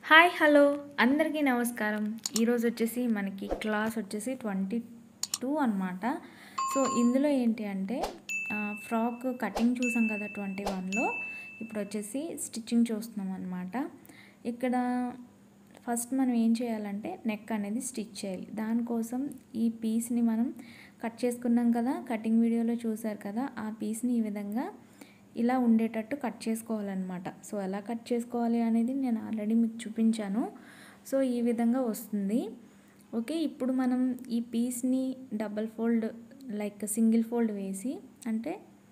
hi hello అందరికీ నమస్కారం ఈరోజు వచ్చేసి మనకి క్లాస్ వచ్చేసి ట్వంటీ టూ అనమాట సో ఇందులో ఏంటి అంటే ఆ, ఫ్రాక్ కటింగ్ చూసాం కదా ట్వంటీ వన్లో ఇప్పుడు వచ్చేసి స్టిచ్చింగ్ చూస్తున్నాం అనమాట ఇక్కడ ఫస్ట్ మనం ఏం చేయాలంటే నెక్ అనేది స్టిచ్ చేయాలి దానికోసం ఈ పీస్ని మనం కట్ చేసుకున్నాం కదా కటింగ్ వీడియోలో చూసారు కదా ఆ పీస్ని ఈ విధంగా ఇలా ఉండేటట్టు కట్ చేసుకోవాలన్నమాట సో ఎలా కట్ చేసుకోవాలి అనేది నేను ఆల్రెడీ మీకు చూపించాను సో ఈ విధంగా వస్తుంది ఓకే ఇప్పుడు మనం ఈ పీస్ని double fold like single fold వేసి అంటే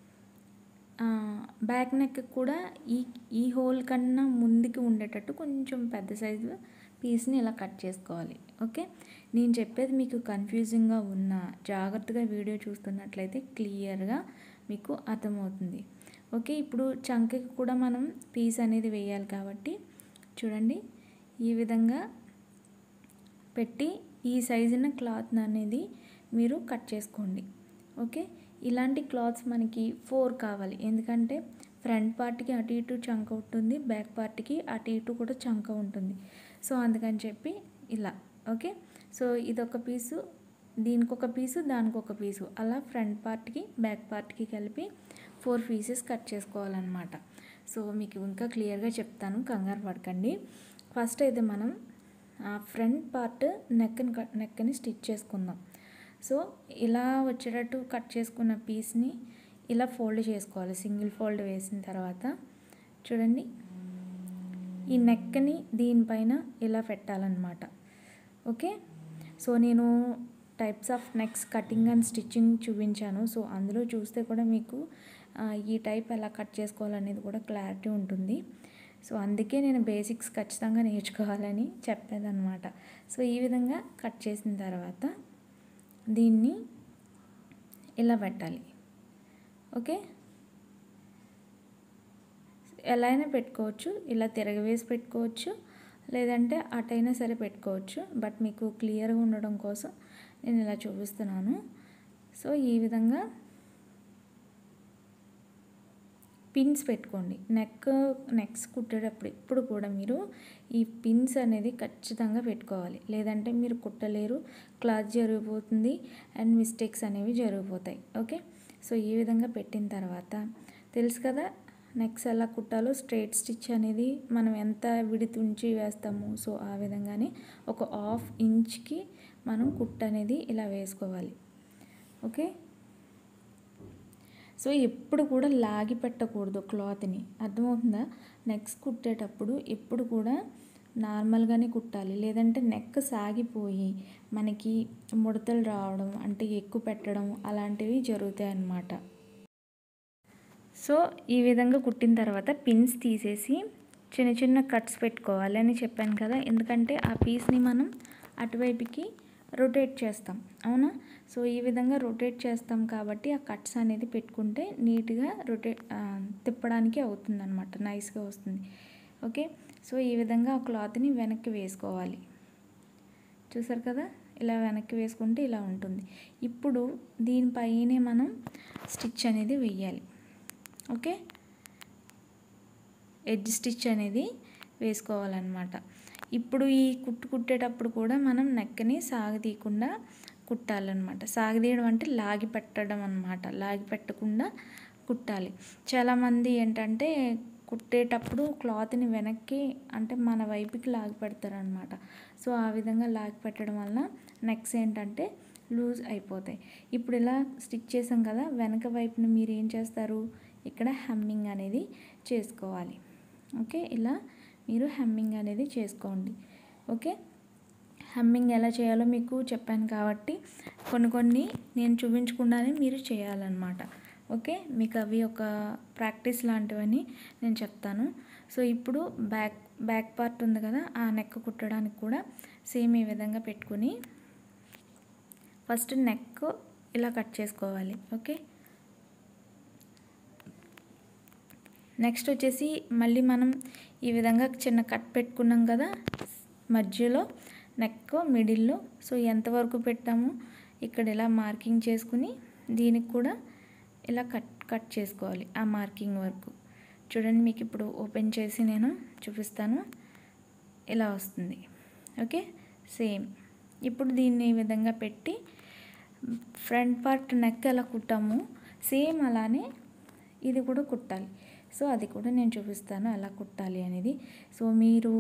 బ్యాక్ నెక్ కూడా ఈ ఈ హోల్ కన్నా ముందుకి ఉండేటట్టు కొంచెం పెద్ద సైజు పీస్ని ఇలా కట్ చేసుకోవాలి ఓకే నేను చెప్పేది మీకు కన్ఫ్యూజింగ్గా ఉన్న జాగ్రత్తగా వీడియో చూస్తున్నట్లయితే క్లియర్గా మీకు అర్థమవుతుంది ఓకే ఇప్పుడు చంకకి కూడా మనం పీస్ అనేది వేయాలి కాబట్టి చూడండి ఈ విధంగా పెట్టి ఈ సైజున క్లాత్ అనేది మీరు కట్ చేసుకోండి ఓకే ఇలాంటి క్లాత్స్ మనకి ఫోర్ కావాలి ఎందుకంటే ఫ్రంట్ పార్ట్కి అటు ఇటు చంక ఉంటుంది బ్యాక్ పార్ట్కి అటు ఇటు కూడా చంక ఉంటుంది సో అందుకని చెప్పి ఇలా ఓకే సో ఇదొక పీసు దీనికి ఒక పీసు దానికి ఒక పీసు అలా ఫ్రంట్ పార్ట్కి బ్యాక్ పార్ట్కి కలిపి ఫోర్ పీసెస్ కట్ చేసుకోవాలన్నమాట సో మీకు ఇంకా క్లియర్గా చెప్తాను కంగారు పడకండి ఫస్ట్ అయితే మనం ఫ్రంట్ పార్ట్ నెక్ని కట్ నెక్ని స్టిచ్ చేసుకుందాం సో ఇలా వచ్చేటట్టు కట్ చేసుకున్న పీస్ని ఇలా ఫోల్డ్ చేసుకోవాలి సింగిల్ ఫోల్డ్ వేసిన తర్వాత చూడండి ఈ నెక్ని దీనిపైన ఇలా పెట్టాలన్నమాట ఓకే సో నేను types of necks cutting and stitching చూపించాను సో అందులో చూస్తే కూడా మీకు ఆ, ఈ టైప్ ఎలా కట్ చేసుకోవాలనేది కూడా క్లారిటీ ఉంటుంది సో అందుకే నేను బేసిక్స్ ఖచ్చితంగా నేర్చుకోవాలని చెప్పేదన్నమాట సో ఈ విధంగా కట్ చేసిన తర్వాత దీన్ని ఇలా పెట్టాలి ఓకే ఎలా అయినా పెట్టుకోవచ్చు ఇలా తిరగవేసి పెట్టుకోవచ్చు లేదంటే అటైనా సరే పెట్టుకోవచ్చు బట్ మీకు క్లియర్గా ఉండడం కోసం నేను ఇలా చూపిస్తున్నాను సో ఈ విధంగా పిన్స్ పెట్టుకోండి నెక్ నెక్స్ కుట్టేటప్పుడు ఎప్పుడు కూడా మీరు ఈ పిన్స్ అనేది ఖచ్చితంగా పెట్టుకోవాలి లేదంటే మీరు కుట్టలేరు క్లాత్ జరిగిపోతుంది అండ్ మిస్టేక్స్ అనేవి జరిగిపోతాయి ఓకే సో ఈ విధంగా పెట్టిన తర్వాత తెలుసు కదా నెక్స్ ఎలా కుట్టాలో స్ట్రైట్ స్టిచ్ అనేది మనం ఎంత విడితుంచి వేస్తాము సో ఆ విధంగానే ఒక హాఫ్ ఇంచ్కి మనం కుట్ అనేది ఇలా వేసుకోవాలి ఓకే సో ఎప్పుడు కూడా లాగి పెట్టకూడదు క్లాత్ని అర్థమవుతుందా నెక్స్ కుట్టేటప్పుడు ఎప్పుడు కూడా నార్మల్గానే కుట్టాలి లేదంటే నెక్ సాగిపోయి మనకి ముడతలు రావడం అంటే ఎక్కువ పెట్టడం అలాంటివి జరుగుతాయి అన్నమాట సో ఈ విధంగా కుట్టిన తర్వాత పిన్స్ తీసేసి చిన్న చిన్న కట్స్ పెట్టుకోవాలి అని చెప్పాను కదా ఎందుకంటే ఆ పీస్ని మనం అటువైపుకి రొటేట్ చేస్తాం అవునా సో ఈ విధంగా రొటేట్ చేస్తాం కాబట్టి ఆ కట్స్ అనేది పెట్టుకుంటే నీట్గా రొటేట్ తిప్పడానికి అవుతుంది అనమాట నైస్గా వస్తుంది ఓకే సో ఈ విధంగా ఆ క్లాత్ని వెనక్కి వేసుకోవాలి చూసారు కదా ఇలా వెనక్కి వేసుకుంటే ఇలా ఉంటుంది ఇప్పుడు దీనిపైనే మనం స్టిచ్ అనేది వెయ్యాలి ఓకే ఎడ్జ్ స్టిచ్ అనేది వేసుకోవాలన్నమాట ఇప్పుడు ఈ కుట్టు కుట్టేటప్పుడు కూడా మనం నెక్కని సాగదీయకుండా కుట్టాలన్నమాట సాగదీయడం అంటే లాగి పెట్టడం అనమాట లాగి పెట్టకుండా కుట్టాలి చాలామంది ఏంటంటే కుట్టేటప్పుడు క్లాత్ని వెనక్కి అంటే మన వైపుకి లాగి పెడతారనమాట సో ఆ విధంగా లాగి పెట్టడం వల్ల నెక్స్ ఏంటంటే లూజ్ అయిపోతాయి ఇప్పుడు ఇలా స్టిచ్ చేసాం కదా వెనక వైపున మీరు ఏం చేస్తారు ఇక్కడ హెమ్మింగ్ అనేది చేసుకోవాలి ఓకే ఇలా మీరు హెమ్మింగ్ అనేది చేసుకోండి ఓకే హెమ్మింగ్ ఎలా చేయాలో మీకు చెప్పాను కాబట్టి కొన్ని కొన్ని నేను చూపించకుండానే మీరు చేయాలన్నమాట ఓకే మీకు అవి ఒక ప్రాక్టీస్ లాంటివని నేను చెప్తాను సో ఇప్పుడు బ్యాక్ బ్యాక్ పార్ట్ ఉంది కదా ఆ నెక్ కుట్టడానికి కూడా సేమ్ ఈ విధంగా పెట్టుకుని ఫస్ట్ నెక్ ఇలా కట్ చేసుకోవాలి ఓకే నెక్స్ట్ వచ్చేసి మళ్ళీ మనం ఈ విధంగా చిన్న కట్ పెట్టుకున్నాం కదా మధ్యలో నెక్ మిడిల్లో సో ఎంతవరకు పెట్టామో ఇక్కడ ఇలా మార్కింగ్ చేసుకుని దీనికి కూడా ఇలా కట్ కట్ చేసుకోవాలి ఆ మార్కింగ్ వరకు చూడండి మీకు ఇప్పుడు ఓపెన్ చేసి నేను చూపిస్తాను ఇలా వస్తుంది ఓకే సేమ్ ఇప్పుడు దీన్ని ఈ విధంగా పెట్టి ఫ్రంట్ పార్ట్ నెక్ ఎలా కుట్టాము సేమ్ అలానే ఇది కూడా కుట్టాలి సో అది కూడా నేను చూపిస్తాను ఎలా కుట్టాలి అనేది సో మీరు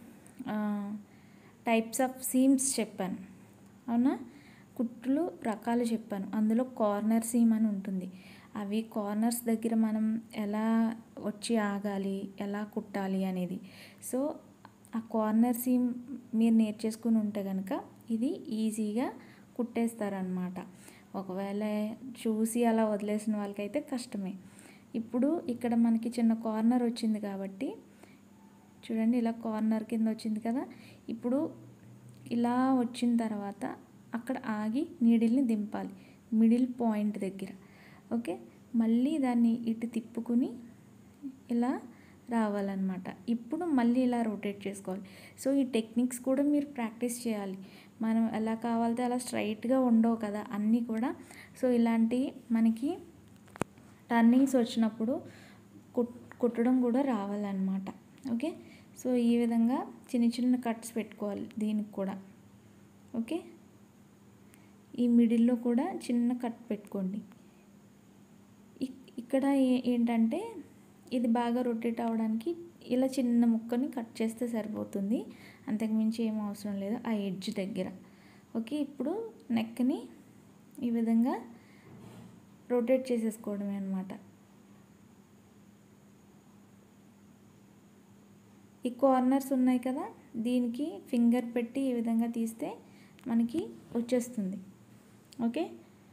టైప్స్ ఆఫ్ సీమ్స్ చెప్పాను అవునా కుట్లు రకాలు చెప్పాను అందులో కార్నర్ సీమ్ అని ఉంటుంది అవి కార్నర్స్ దగ్గర మనం ఎలా వచ్చి ఆగాలి ఎలా కుట్టాలి అనేది సో ఆ కార్నర్ సీమ్ మీరు నేర్చేసుకుని ఉంటే కనుక ఇది ఈజీగా కుట్టేస్తారనమాట ఒకవేళ చూసి అలా వదిలేసిన వాళ్ళకైతే కష్టమే ఇప్పుడు ఇక్కడ మనకి చిన్న కార్నర్ వచ్చింది కాబట్టి చూడండి ఇలా కార్నర్ కింద వచ్చింది కదా ఇప్పుడు ఇలా వచ్చిన తర్వాత అక్కడ ఆగి నీడిల్ని దింపాలి మిడిల్ పాయింట్ దగ్గర ఓకే మళ్ళీ దాన్ని ఇటు తిప్పుకుని ఇలా రావాలన్నమాట ఇప్పుడు మళ్ళీ ఇలా రొటేట్ చేసుకోవాలి సో ఈ టెక్నిక్స్ కూడా మీరు ప్రాక్టీస్ చేయాలి మనం ఎలా కావాలితే అలా స్ట్రైట్గా ఉండవు కదా అన్నీ కూడా సో ఇలాంటి మనకి టర్నింగ్స్ వచ్చినప్పుడు కుట్ కుట్టడం కూడా రావాలన్నమాట ఓకే సో ఈ విధంగా చిన్న చిన్న కట్స్ పెట్టుకోవాలి దీనికి కూడా ఓకే ఈ మిడిల్లో కూడా చిన్న కట్ పెట్టుకోండి ఇక్కడ ఏంటంటే ఇది బాగా రొటేట్ అవ్వడానికి ఇలా చిన్న ముక్కని కట్ చేస్తే సరిపోతుంది అంతకుమించి ఏం అవసరం లేదు ఆ ఎడ్జ్ దగ్గర ఓకే ఇప్పుడు నెక్ని ఈ విధంగా రొటేట్ చేసేసుకోవడమే అనమాట ఈ కార్నర్స్ ఉన్నాయి కదా దీనికి ఫింగర్ పెట్టి ఈ విధంగా తీస్తే మనకి వచ్చేస్తుంది ఓకే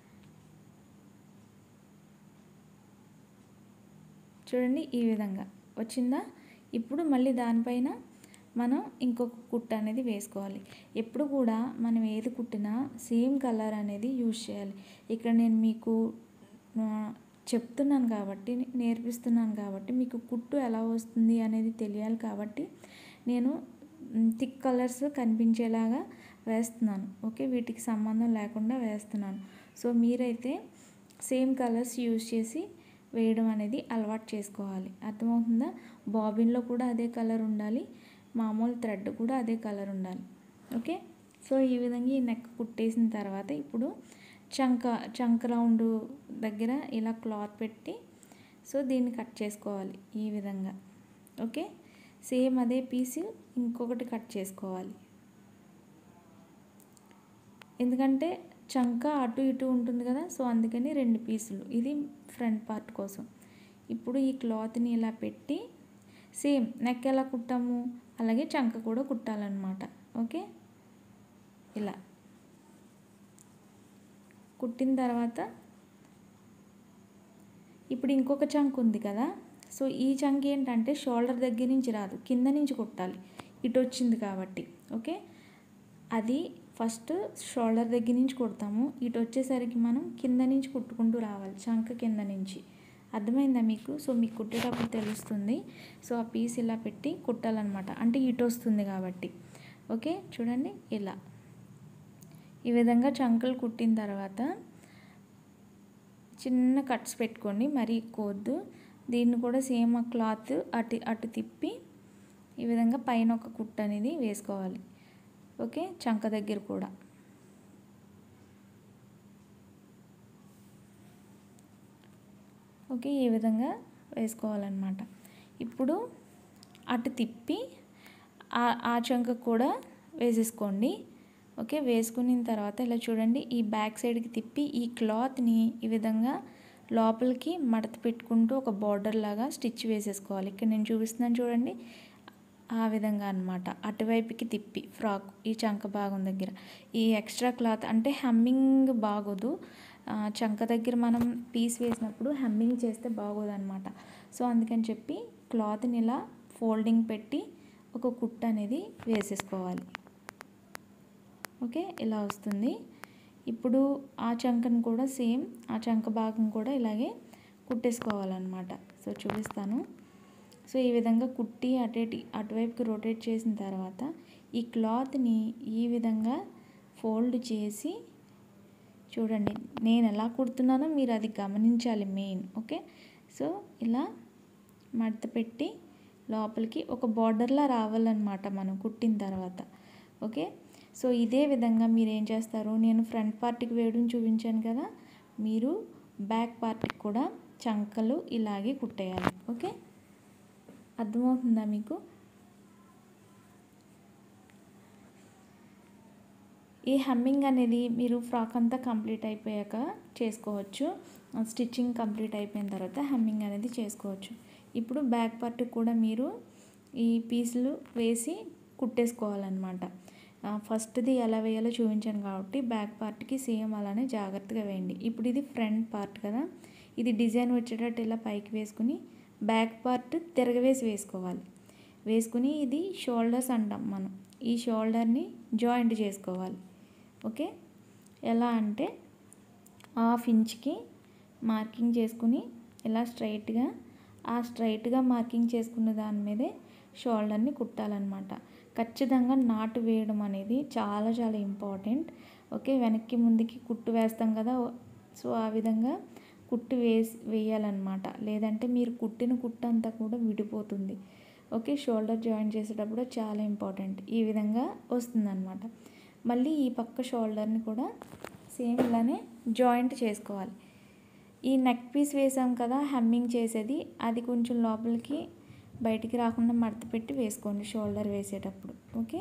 చూడండి ఈ విధంగా వచ్చిందా ఇప్పుడు మళ్ళీ దానిపైన మనం ఇంకొక కుట్ట అనేది వేసుకోవాలి ఎప్పుడు కూడా మనం ఏది కుట్టినా సేమ్ కలర్ అనేది యూజ్ చేయాలి ఇక్కడ నేను మీకు చెప్తున్నాను కాబట్టి నేర్పిస్తున్నాను కాబట్టి మీకు కుట్టు ఎలా వస్తుంది అనేది తెలియాలి కాబట్టి నేను థిక్ కలర్స్ కనిపించేలాగా వేస్తున్నాను ఓకే వీటికి సంబంధం లేకుండా వేస్తున్నాను సో మీరైతే సేమ్ కలర్స్ యూజ్ చేసి వేయడం అనేది అలవాటు చేసుకోవాలి అర్థమవుతుందా బాబిన్లో కూడా అదే కలర్ ఉండాలి మామూలు థ్రెడ్ కూడా అదే కలర్ ఉండాలి ఓకే సో ఈ విధంగా ఈ నెక్ కుట్టేసిన తర్వాత ఇప్పుడు చంక చంక రౌండ్ దగ్గర ఇలా క్లాత్ పెట్టి సో దీన్ని కట్ చేసుకోవాలి ఈ విధంగా ఓకే సేమ్ అదే పీస్ ఇంకొకటి కట్ చేసుకోవాలి ఎందుకంటే చంక అటు ఇటు ఉంటుంది కదా సో అందుకని రెండు పీసులు ఇది ఫ్రంట్ పార్ట్ కోసం ఇప్పుడు ఈ క్లాత్ని ఇలా పెట్టి సేమ్ నెక్ ఎలా కుట్టాము అలాగే చంక కూడా కుట్టాలన్నమాట ఓకే ఇలా కుట్టిన తర్వాత ఇప్పుడు ఇంకొక చంక్ ఉంది కదా సో ఈ చంక్ ఏంటంటే షోల్డర్ దగ్గర నుంచి రాదు కింద నుంచి కుట్టాలి ఇటు వచ్చింది కాబట్టి ఓకే అది ఫస్ట్ షోల్డర్ దగ్గర నుంచి కుడతాము ఇటు వచ్చేసరికి మనం కింద నుంచి కుట్టుకుంటూ రావాలి చంక కింద నుంచి అర్థమైందా మీకు సో మీకు కుట్టేటప్పుడు తెలుస్తుంది సో ఆ పీస్ ఇలా పెట్టి కుట్టాలన్నమాట అంటే ఇటు వస్తుంది కాబట్టి ఓకే చూడండి ఇలా ఈ విధంగా చంకలు కుట్టిన తర్వాత చిన్న కట్స్ పెట్టుకోండి మరీ కోద్దు దీన్ని కూడా సేమ్ ఆ క్లాత్ అటు అటు తిప్పి ఈ విధంగా పైన ఒక కుట్ట అనేది వేసుకోవాలి ఓకే చంక దగ్గర కూడా ఓకే ఈ విధంగా వేసుకోవాలన్నమాట ఇప్పుడు అటు తిప్పి ఆ చంక కూడా వేసేసుకోండి ఓకే వేసుకున్న తర్వాత ఇలా చూడండి ఈ బ్యాక్ సైడ్కి తిప్పి ఈ క్లాత్ని ఈ విధంగా లోపలికి మడత పెట్టుకుంటూ ఒక బార్డర్ లాగా స్టిచ్ వేసేసుకోవాలి ఇక్కడ నేను చూపిస్తున్నాను చూడండి ఆ విధంగా అనమాట అటువైపుకి తిప్పి ఫ్రాక్ ఈ చంక భాగం దగ్గర ఈ ఎక్స్ట్రా క్లాత్ అంటే హమ్మింగ్ బాగోదు చంక దగ్గర మనం పీస్ వేసినప్పుడు హమ్మింగ్ చేస్తే బాగోదు అనమాట సో అందుకని చెప్పి క్లాత్ని ఇలా ఫోల్డింగ్ పెట్టి ఒక కుట్ట అనేది వేసేసుకోవాలి ఓకే ఇలా వస్తుంది ఇప్పుడు ఆ చంకను కూడా సేమ్ ఆ చంక భాగం కూడా ఇలాగే కుట్టేసుకోవాలన్నమాట సో చూపిస్తాను సో ఈ విధంగా కుట్టి అటే అటువైపుకి రొటేట్ చేసిన తర్వాత ఈ క్లాత్ని ఈ విధంగా ఫోల్డ్ చేసి చూడండి నేను ఎలా కుడుతున్నానో మీరు అది గమనించాలి మెయిన్ ఓకే సో ఇలా మడత పెట్టి లోపలికి ఒక బార్డర్లా రావాలన్నమాట మనం కుట్టిన తర్వాత ఓకే సో ఇదే విధంగా మీరు ఏం చేస్తారు నేను ఫ్రంట్ పార్ట్కి వేయడం చూపించాను కదా మీరు బ్యాక్ పార్ట్కి కూడా చంకలు ఇలాగే కుట్టేయాలి ఓకే అర్థమవుతుందా మీకు ఈ హమ్మింగ్ అనేది మీరు ఫ్రాక్ అంతా కంప్లీట్ అయిపోయాక చేసుకోవచ్చు స్టిచ్చింగ్ కంప్లీట్ అయిపోయిన తర్వాత హమ్మింగ్ అనేది చేసుకోవచ్చు ఇప్పుడు బ్యాక్ పార్ట్ కూడా మీరు ఈ పీసులు వేసి కుట్టేసుకోవాలన్నమాట ఫస్ట్ది ఎలా వేయాలో చూపించాను కాబట్టి బ్యాక్ పార్ట్కి సేమ్ అలానే జాగ్రత్తగా వేయండి ఇప్పుడు ఇది ఫ్రంట్ పార్ట్ కదా ఇది డిజైన్ వచ్చేటట్టు ఇలా పైకి వేసుకుని బ్యాక్ పార్ట్ తిరగవేసి వేసుకోవాలి వేసుకుని ఇది షోల్డర్స్ అంటాం మనం ఈ షోల్డర్ని జాయింట్ చేసుకోవాలి ఓకే ఎలా అంటే హాఫ్ ఇంచ్కి మార్కింగ్ చేసుకుని ఇలా స్ట్రైట్గా ఆ స్ట్రైట్గా మార్కింగ్ చేసుకున్న దాని మీదే షోల్డర్ని కుట్టాలన్నమాట ఖచ్చితంగా నాటు వేయడం అనేది చాలా చాలా ఇంపార్టెంట్ ఓకే వెనక్కి ముందుకి కుట్టు వేస్తాం కదా సో ఆ విధంగా కుట్టు వేసి వేయాలన్నమాట లేదంటే మీరు కుట్టిన కుట్టు అంతా కూడా విడిపోతుంది ఓకే షోల్డర్ జాయిన్ చేసేటప్పుడు చాలా ఇంపార్టెంట్ ఈ విధంగా వస్తుందన్నమాట మళ్ళీ ఈ పక్క షోల్డర్ని కూడా సేమ్ ఇలానే జాయింట్ చేసుకోవాలి ఈ నెక్ పీస్ వేసాం కదా హమ్మింగ్ చేసేది అది కొంచెం లోపలికి బయటికి రాకుండా మడత పెట్టి వేసుకోండి షోల్డర్ వేసేటప్పుడు ఓకే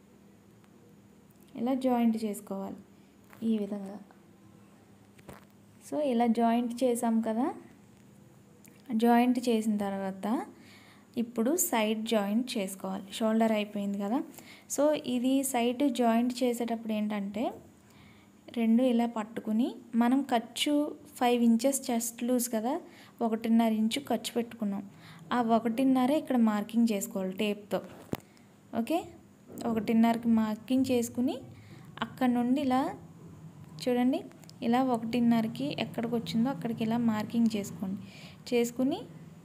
ఇలా జాయింట్ చేసుకోవాలి ఈ విధంగా సో ఇలా జాయింట్ చేసాం కదా జాయింట్ చేసిన తర్వాత ఇప్పుడు సైడ్ జాయింట్ చేసుకోవాలి షోల్డర్ అయిపోయింది కదా సో ఇది సైడ్ జాయింట్ చేసేటప్పుడు ఏంటంటే రెండు ఇలా పట్టుకుని మనం ఖర్చు ఫైవ్ ఇంచెస్ చెస్ట్ లూజ్ కదా ఒకటిన్నర ఇంచు ఖర్చు పెట్టుకున్నాం ఆ ఒకటిన్నర ఇక్కడ మార్కింగ్ చేసుకోవాలి టేప్తో ఓకే ఒకటిన్నరకి మార్కింగ్ చేసుకుని అక్కడ నుండి ఇలా చూడండి ఇలా ఒకటిన్నరకి ఎక్కడికి వచ్చిందో అక్కడికి ఇలా మార్కింగ్ చేసుకోండి చేసుకుని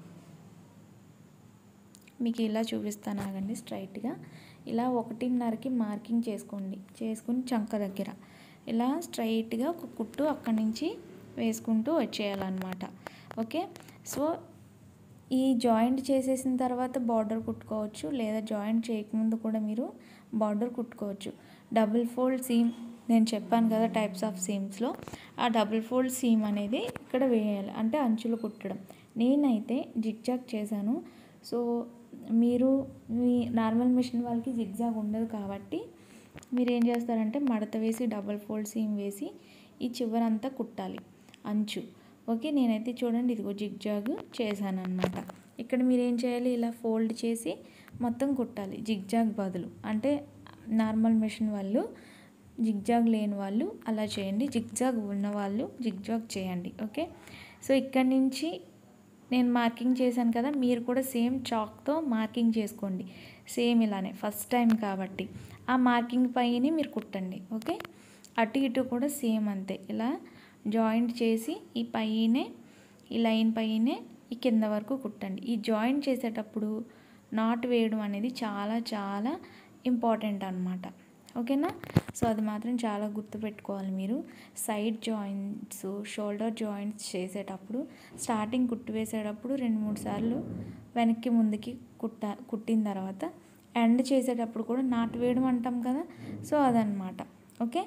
మీకు ఇలా చూపిస్తాను ఆగండి స్ట్రైట్గా ఇలా ఒకటిన్నరకి మార్కింగ్ చేసుకోండి చేసుకుని చంక దగ్గర ఇలా స్ట్రైట్గా ఒక కుట్టు అక్కడి నుంచి వేసుకుంటూ వచ్చేయాలన్నమాట ఓకే సో ఈ జాయింట్ చేసేసిన తర్వాత బార్డర్ కుట్టుకోవచ్చు లేదా జాయింట్ చేయకముందు కూడా మీరు బార్డర్ కుట్టుకోవచ్చు డబుల్ ఫోల్డ్ సీమ్ నేను చెప్పాను కదా టైప్స్ ఆఫ్ సీమ్స్లో ఆ డబుల్ ఫోల్డ్ సీమ్ అనేది ఇక్కడ వేయాలి అంటే అంచులు కుట్టడం నేనైతే జిగ్జాగ్ చేశాను సో మీరు మీ నార్మల్ మిషన్ వాళ్ళకి జిగ్జాగ్ ఉండదు కాబట్టి మీరు ఏం చేస్తారంటే మడత వేసి డబల్ ఫోల్డ్ సీమ్ వేసి ఈ చివరంతా కుట్టాలి అంచు ఓకే నేనైతే చూడండి ఇదిగో జిగ్జాగ్ చేశాను అనమాట ఇక్కడ మీరు ఏం చేయాలి ఇలా ఫోల్డ్ చేసి మొత్తం కుట్టాలి జిగ్జాగ్ బదులు అంటే నార్మల్ మిషన్ వాళ్ళు జిగ్జాగ్ లేని వాళ్ళు అలా చేయండి జిగ్జాగ్ ఉన్న వాళ్ళు జిగ్జాగ్ చేయండి ఓకే సో ఇక్కడ నుంచి నేను మార్కింగ్ చేశాను కదా మీరు కూడా సేమ్ చాక్తో మార్కింగ్ చేసుకోండి సేమ్ ఇలానే ఫస్ట్ టైం కాబట్టి ఆ మార్కింగ్ పైన మీరు కుట్టండి ఓకే అటు ఇటు కూడా సేమ్ అంతే ఇలా జాయింట్ చేసి ఈ పైనే ఈ లైన్ పైనే ఈ కింద వరకు కుట్టండి ఈ జాయింట్ చేసేటప్పుడు నాట్ వేయడం అనేది చాలా చాలా ఇంపార్టెంట్ అనమాట ఓకేనా సో అది మాత్రం చాలా గుర్తుపెట్టుకోవాలి మీరు సైడ్ జాయింట్స్ షోల్డర్ జాయింట్స్ చేసేటప్పుడు స్టార్టింగ్ కుట్టు వేసేటప్పుడు రెండు మూడు సార్లు వెనక్కి ముందుకి కుట్ట కుట్టిన తర్వాత ఎండ్ చేసేటప్పుడు కూడా నాటు వేయడం అంటాం కదా సో అదనమాట ఓకే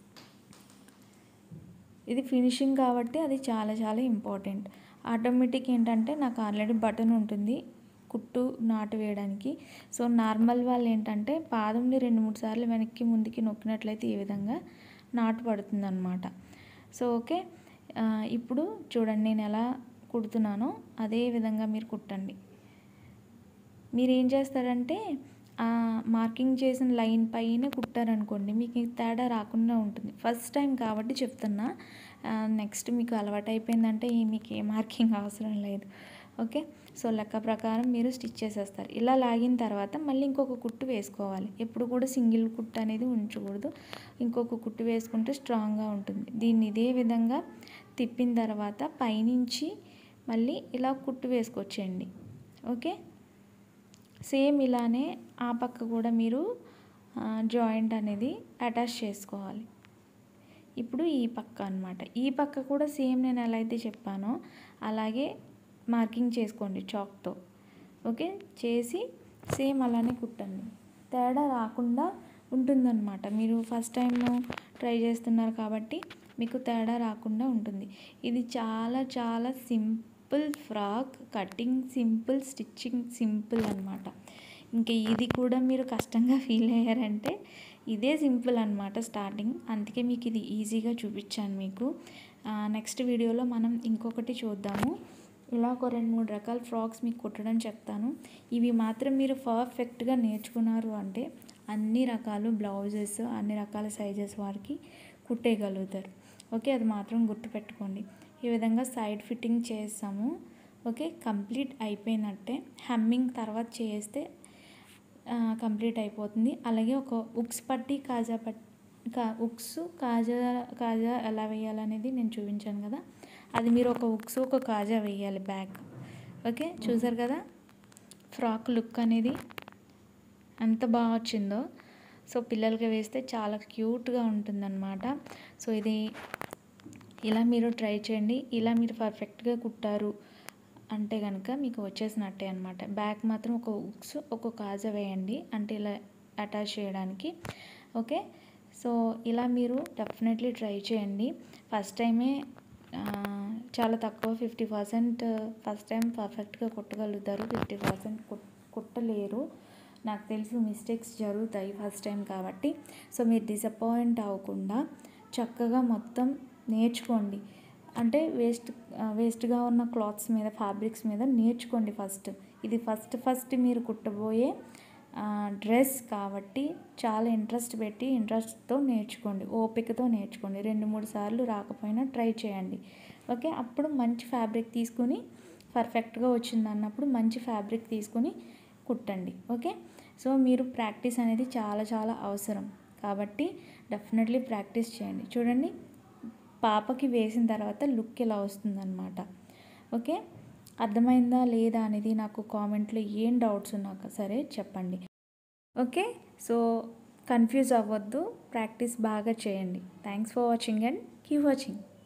ఇది ఫినిషింగ్ కాబట్టి అది చాలా చాలా ఇంపార్టెంట్ ఆటోమేటిక్ ఏంటంటే నాకు ఆల్రెడీ బటన్ ఉంటుంది కుట్టు నాటు వేయడానికి సో నార్మల్ వాళ్ళు ఏంటంటే పాదంని రెండు మూడు సార్లు వెనక్కి ముందుకి నొక్కినట్లయితే ఈ విధంగా నాటు పడుతుంది అనమాట సో ఓకే ఇప్పుడు చూడండి నేను ఎలా కుడుతున్నానో అదే విధంగా మీరు కుట్టండి మీరు ఏం చేస్తారంటే మార్కింగ్ చేసిన లైన్ పైన కుట్టారనుకోండి మీకు తేడా రాకుండా ఉంటుంది ఫస్ట్ టైం కాబట్టి చెప్తున్నా నెక్స్ట్ మీకు అలవాటు అయిపోయిందంటే మీకు ఏ మార్కింగ్ అవసరం లేదు ఓకే సో లెక్క ప్రకారం మీరు స్టిచ్ చేసేస్తారు ఇలా లాగిన తర్వాత మళ్ళీ ఇంకొక కుట్టు వేసుకోవాలి ఎప్పుడు కూడా సింగిల్ కుట్టు అనేది ఉంచకూడదు ఇంకొక కుట్టు వేసుకుంటే స్ట్రాంగ్గా ఉంటుంది దీన్ని ఇదే విధంగా తిప్పిన తర్వాత పైనుంచి మళ్ళీ ఇలా కుట్టు వేసుకొచ్చేయండి ఓకే సేమ్ ఇలానే ఆ పక్క కూడా మీరు జాయింట్ అనేది అటాచ్ చేసుకోవాలి ఇప్పుడు ఈ పక్క అనమాట ఈ పక్క కూడా సేమ్ నేను ఎలా అయితే చెప్పానో అలాగే మార్కింగ్ చేసుకోండి చాక్తో ఓకే చేసి సేమ్ అలానే కుట్టండి తేడా రాకుండా ఉంటుందన్నమాట మీరు ఫస్ట్ టైం ట్రై చేస్తున్నారు కాబట్టి మీకు తేడా రాకుండా ఉంటుంది ఇది చాలా చాలా simple frock cutting simple stitching simple అనమాట ఇంకా ఇది కూడా మీరు కష్టంగా ఫీల్ అయ్యారంటే ఇదే సింపుల్ అనమాట స్టార్టింగ్ అందుకే మీకు ఇది ఈజీగా చూపించాను మీకు నెక్స్ట్ వీడియోలో మనం ఇంకొకటి చూద్దాము ఇలా ఒక రెండు మూడు రకాల ఫ్రాక్స్ మీకు కుట్టడం చెప్తాను ఇవి మాత్రం మీరు పర్ఫెక్ట్గా నేర్చుకున్నారు అంటే అన్ని రకాలు బ్లౌజెస్ అన్ని రకాల సైజెస్ వారికి కుట్టేయగలుగుతారు ఓకే అది మాత్రం గుర్తుపెట్టుకోండి ఈ విధంగా సైడ్ ఫిట్టింగ్ చేస్తాము ఓకే కంప్లీట్ అయిపోయినట్టే హమ్మింగ్ తర్వాత చేస్తే కంప్లీట్ అయిపోతుంది అలాగే ఒక ఉక్స్ పట్టి కాజా పట్టి కా ఉక్స్ కాజా కాజా ఎలా వేయాలనేది నేను చూపించాను కదా అది మీరు ఒక ఉక్స్ ఒక కాజా వేయాలి బ్యాక్ ఓకే చూసారు కదా ఫ్రాక్ లుక్ అనేది ఎంత బాగా వచ్చిందో సో పిల్లలకి వేస్తే చాలా క్యూట్గా ఉంటుందన్నమాట సో ఇది ఇలా మీరు ట్రై చేయండి ఇలా మీరు పర్ఫెక్ట్గా కుట్టారు అంటే కనుక మీకు వచ్చేసినట్టే అనమాట బ్యాక్ మాత్రం ఒక ఉక్స్ ఒక కాజా వేయండి అంటే ఇలా అటాచ్ చేయడానికి ఓకే సో ఇలా మీరు డెఫినెట్లీ ట్రై చేయండి ఫస్ట్ టైమే చాలా తక్కువ ఫిఫ్టీ పర్సెంట్ ఫస్ట్ టైం పర్ఫెక్ట్గా కుట్టగలుగుతారు ఫిఫ్టీ పర్సెంట్ కుట్టలేరు నాకు తెలుసు మిస్టేక్స్ జరుగుతాయి ఫస్ట్ టైం కాబట్టి సో మీరు డిసప్పాయింట్ అవ్వకుండా చక్కగా మొత్తం నేర్చుకోండి అంటే వేస్ట్ వేస్ట్గా ఉన్న క్లాత్స్ మీద ఫ్యాబ్రిక్స్ మీద నేర్చుకోండి ఫస్ట్ ఇది ఫస్ట్ ఫస్ట్ మీరు కుట్టబోయే డ్రెస్ కాబట్టి చాలా ఇంట్రెస్ట్ పెట్టి ఇంట్రెస్ట్తో నేర్చుకోండి ఓపికతో నేర్చుకోండి రెండు మూడు సార్లు రాకపోయినా ట్రై చేయండి ఓకే అప్పుడు మంచి ఫ్యాబ్రిక్ తీసుకుని పర్ఫెక్ట్గా వచ్చింది అన్నప్పుడు మంచి ఫ్యాబ్రిక్ తీసుకుని కుట్టండి ఓకే సో మీరు ప్రాక్టీస్ అనేది చాలా చాలా అవసరం కాబట్టి డెఫినెట్లీ ప్రాక్టీస్ చేయండి చూడండి పాపకి వేసిన తర్వాత లుక్ ఇలా వస్తుందన్నమాట ఓకే అర్థమైందా లేదా అనేది నాకు కామెంట్లో ఏం డౌట్స్ ఉన్నా సరే చెప్పండి ఓకే సో కన్ఫ్యూజ్ అవ్వద్దు ప్రాక్టీస్ బాగా చేయండి thanks for watching and keep watching